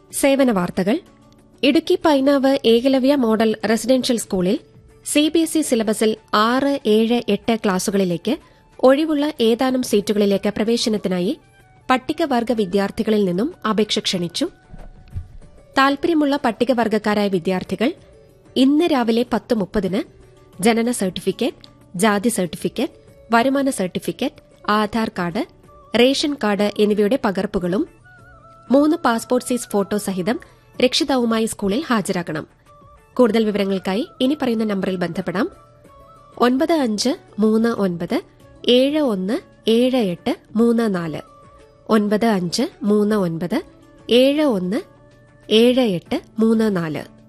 സേവന വാർത്തകൾ Idukki Painavu Eklavya model residential സ്കൂളിൽ സിബിഎസ്ഇ സിലബസിൽ ആറ് ഏഴ് എട്ട് ക്ലാസുകളിലേക്ക് ഒഴിവുള്ള ഏതാനും സീറ്റുകളിലേക്ക് പ്രവേശനത്തിനായി പട്ടികവർഗ വിദ്യാർത്ഥികളിൽ നിന്നും അപേക്ഷ ക്ഷണിച്ചു താൽപര്യമുള്ള പട്ടികവർഗക്കാരായ വിദ്യാർത്ഥികൾ ഇന്ന് രാവിലെ പത്ത് മുപ്പതിന് ജനന സർട്ടിഫിക്കറ്റ് ജാതി സർട്ടിഫിക്കറ്റ് വരുമാന certificate Aadhaar card ration card എന്നിവയുടെ പകർപ്പുകളും മൂന്ന് പാസ്പോർട്ട് സൈസ് ഫോട്ടോ സഹിതം രക്ഷിതാവുമായി സ്കൂളിൽ ഹാജരാക്കണം കൂടുതൽ വിവരങ്ങൾക്കായി ഇനി പറയുന്ന നമ്പറിൽ ബന്ധപ്പെടാം ഒൻപത് അഞ്ച് മൂന്ന് ഒൻപത് ഏഴ് ഒന്ന് ഏഴ് എട്ട് മൂന്ന് നാല് ഒൻപത് അഞ്ച് മൂന്ന് ഒൻപത് ഏഴ് ഒന്ന് ഏഴ് എട്ട് മൂന്ന് നാല്